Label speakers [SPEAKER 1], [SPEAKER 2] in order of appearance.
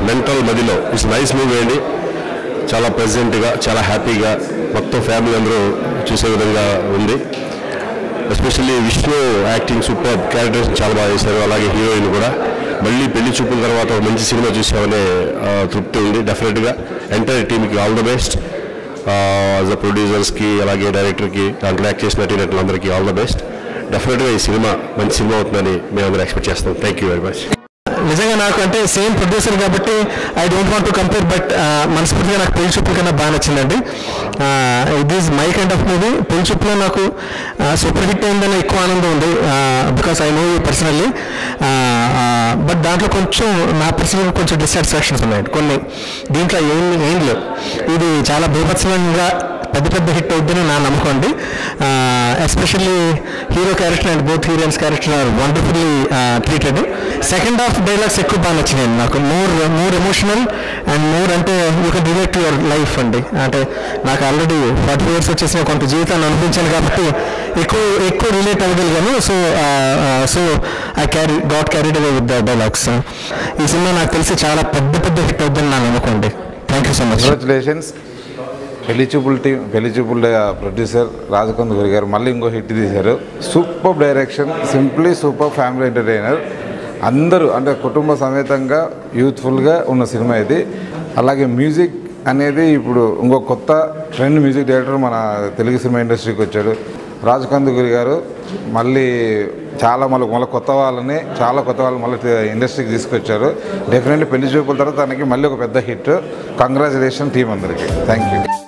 [SPEAKER 1] mental మదిలో it's nice movie అండి చాలా ప్రెజెంట్గా చాలా హ్యాపీగా మొత్తం ఫ్యామిలీ అందరూ చూసే విధంగా ఉంది especially Vishnu acting super characters చాలా బాగా చేశారు అలాగే హీరోయిన్ కూడా మళ్ళీ పెళ్లి చూపుల తర్వాత ఒక మంచి సినిమా చూసామనే ఆ, తృప్తి ఉంది డెఫినెట్గా ఎంటైర్ టీమ్కి all the best as a ప్రొడ్యూసర్స్కి అలాగే డైరెక్టర్కి దాంట్లో యాక్ట్ చేసిన నటీనటులందరికీ ఆల్ ద బెస్ట్ డెఫినెట్గా ఈ సినిమా మంచి సినిమా అవుతుందని మేము ఎక్స్పెక్ట్ చేస్తాం థ్యాంక్ యూ వెరీ మచ్
[SPEAKER 2] నిజంగా నాకు అంటే సేమ్ ప్రొడ్యూసర్ కాబట్టి I don't want to compare but మనస్ఫూర్తిగా నాకు పెళ్లి చూపుల కన్నా బాగా నచ్చిందండి it is my kind of movie పెళ్లి చూపులో నాకు సూపర్ హిట్ అయిందని ఎక్కువ ఆనందం ఉంది because I know you personally but దాంట్లో కొంచెం నా పర్సనల్గా కొంచెం డిస్సాటిస్ఫాక్షన్స్ ఉన్నాయి కొన్ని దీంట్లో ఏం ఏం లేవు ఇది చాలా బీభత్సంగా పెద్ద పెద్ద హిట్ అవుతుందని నా నమ్మకం అండి especially hero character and both heroines character are wonderfully treated second half dialogues ఎక్కువ బాగా నచ్చినాయి నాకు more more emotional and more అంటే you can relate to your life అండి అంటే నాకు ఆల్రెడీ ఫార్టీ ఇయర్స్ వచ్చేసిన కొంత జీవితాన్ని అనుభవించాను కాబట్టి ఎక్కువ ఎక్కువ రిలేట్ అవ్వగలిగాను so so I carry got carried away with the dialogues ఈ సినిమా నాకు తెలిసి చాలా పెద్ద పెద్ద హిట్ అవుతుందని నా నమ్మకం అండి thank you so much
[SPEAKER 3] congratulations పెళ్లి చూపుల టీం పెళ్లి చూపుల ప్రొడ్యూసర్ రాజకందుగురి గారు మళ్ళీ ఇంకో హిట్ తీశారు super direction simply super family entertainer అందరూ అంటే కుటుంబ సమేతంగా యూత్ఫుల్గా ఉన్న సినిమా ఇది అలాగే మ్యూజిక్ అనేది ఇప్పుడు ఇంకో కొత్త ట్రెండ్ మ్యూజిక్ డైరెక్టర్ మన తెలుగు సినిమా ఇండస్ట్రీకి వచ్చాడు రాజకందుగురి గారు మళ్ళీ చాలా మళ్ళీ మళ్ళీ కొత్త వాళ్ళని చాలా కొత్త వాళ్ళు మళ్ళీ ఇండస్ట్రీకి తీసుకొచ్చారు డెఫినెట్లీ పెళ్లి చూపుల తర్వాత తనకి మళ్ళీ ఒక పెద్ద హిట్ కంగ్రాచులేషన్ టీం అందరికీ థ్యాంక్ యూ